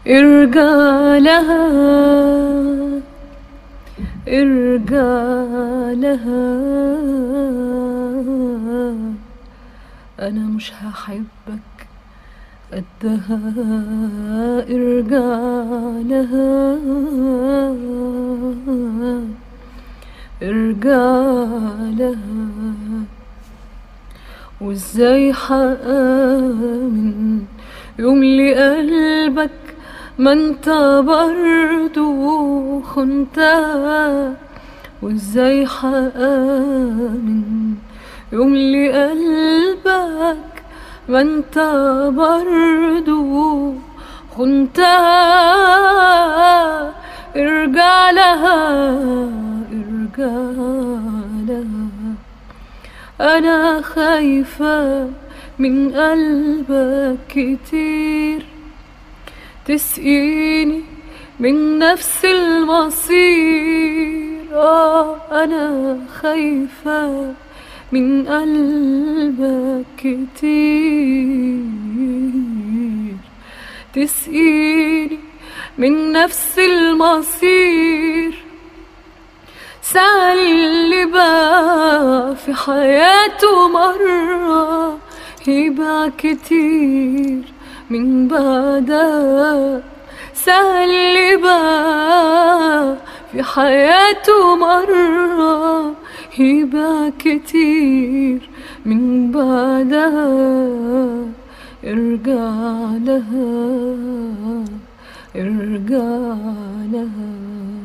ارجع لها ارجع لها انا مش هحبك قدها ارجع لها ارجع لها وازاي حامن يوم لقلبك ما انت برضو خنتها وازاي حامن يوم لقلبك ما انت برضو خنتها ارجع لها ارجع لها انا خايفة من قلبك كتير تسقيني من نفس المصير آه أنا خايفة من قلبك كتير تسقيني من نفس المصير سأل اللي بقى في حياته مرة يبقى كتير من بعدها سهل اللي بقى في حياته مرة يبقى كتير من بعدها ارجع لها ارجع لها